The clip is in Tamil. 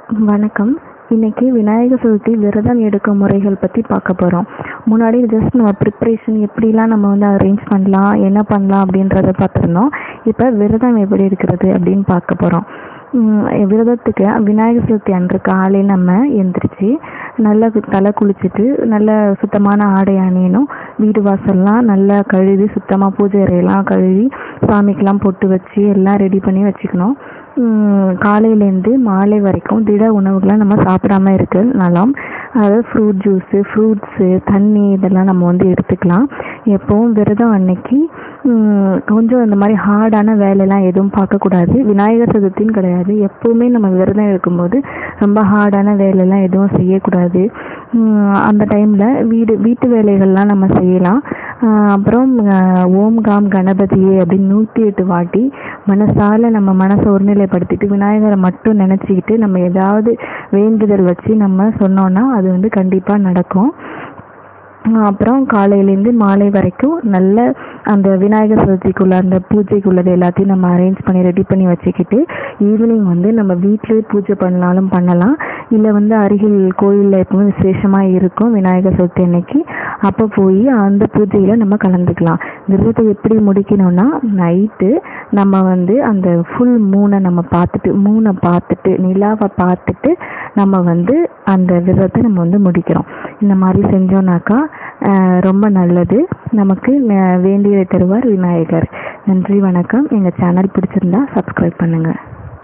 வணக்கம் இன்னைக்கு விநாயகர் சதுர்த்தி விரதம் எடுக்கும் முறைகள் பற்றி பார்க்க போகிறோம் முன்னாடி ஜஸ்ட் நம்ம ப்ரிப்ரேஷன் எப்படிலாம் நம்ம வந்து அரேஞ்ச் பண்ணலாம் என்ன பண்ணலாம் அப்படின்றத பார்த்துருந்தோம் இப்போ விரதம் எப்படி இருக்கிறது அப்படின்னு பார்க்க போகிறோம் விரதத்துக்கு விநாயகர் சதுர்த்தி அன்று காலையில் நம்ம எந்திரிச்சு நல்லா கு- தலை குளிச்சுட்டு நல்ல சுத்தமான ஆடை அணியணும் வீடு வாசல்லாம் நல்லா கழுவி சுத்தமாக பூஜை அறையெல்லாம் கழுவி சாமிக்கெல்லாம் பொட்டு வச்சு எல்லாம் ரெடி பண்ணி வச்சுக்கணும் உம் காலையிலேருந்து மாலை வரைக்கும் திட உணவுகளை நம்ம சாப்பிடாம இருக்க நலம் அதாவது ஃப்ரூட் ஜூஸு ஃப்ரூட்ஸு தண்ணி இதெல்லாம் நம்ம வந்து எடுத்துக்கலாம் எப்பவும் விரதம் அன்னைக்கு உம் கொஞ்சம் இந்த மாதிரி ஹார்டான வேலையெல்லாம் எதுவும் பார்க்கக்கூடாது விநாயகர் சதுர்த்தின்னு கிடையாது எப்பவுமே நம்ம விரதம் இருக்கும்போது ரொம்ப ஹார்டான வேலையெல்லாம் எதுவும் செய்யக்கூடாது உம் அந்த டைமில் வீடு வீட்டு வேலைகள்லாம் நம்ம செய்யலாம் ஆஹ் அப்புறம் ஆஹ் ஓம் காம் கணபதியே அப்படின்னு நூற்றி எட்டு வாட்டி மனசால நம்ம மனசை ஒருநிலைப்படுத்திட்டு விநாயகரை மட்டும் நினச்சிக்கிட்டு நம்ம ஏதாவது வேண்டுதல் வச்சு நம்ம சொன்னோன்னா அது வந்து கண்டிப்பாக நடக்கும் ஆஹ் அப்புறம் காலையிலேருந்து மாலை வரைக்கும் நல்ல அந்த விநாயகர் சதுர்த்திக்குள்ள அந்த பூஜைக்குள்ளது எல்லாத்தையும் நம்ம அரேஞ்ச் பண்ணி ரெடி பண்ணி வச்சுக்கிட்டு ஈவினிங் வந்து நம்ம வீட்டிலேயே பூஜை பண்ணாலும் பண்ணலாம் இல்லை வந்து அருகில் கோயிலில் எப்பவுமே விசேஷமாக இருக்கும் விநாயகர் சதுர்த்தி அன்னைக்கு அப்போ போய் அந்த பூஜையில் நம்ம கலந்துக்கலாம் விரதத்தை எப்படி முடிக்கணும்னா நைட்டு நம்ம வந்து அந்த ஃபுல் மூனை நம்ம பார்த்துட்டு மூனை பார்த்துட்டு நிலாவை பார்த்துட்டு நம்ம வந்து அந்த விரதத்தை நம்ம வந்து முடிக்கிறோம் இந்த மாதிரி செஞ்சோம்னாக்கா ஆஹ் ரொம்ப நல்லது நமக்கு ந- வேண்டியதை தருவார் விநாயகர் நன்றி வணக்கம் எங்கள் சேனல் பிடிச்சிருந்தா சப்ஸ்கிரைப் பண்ணுங்கள்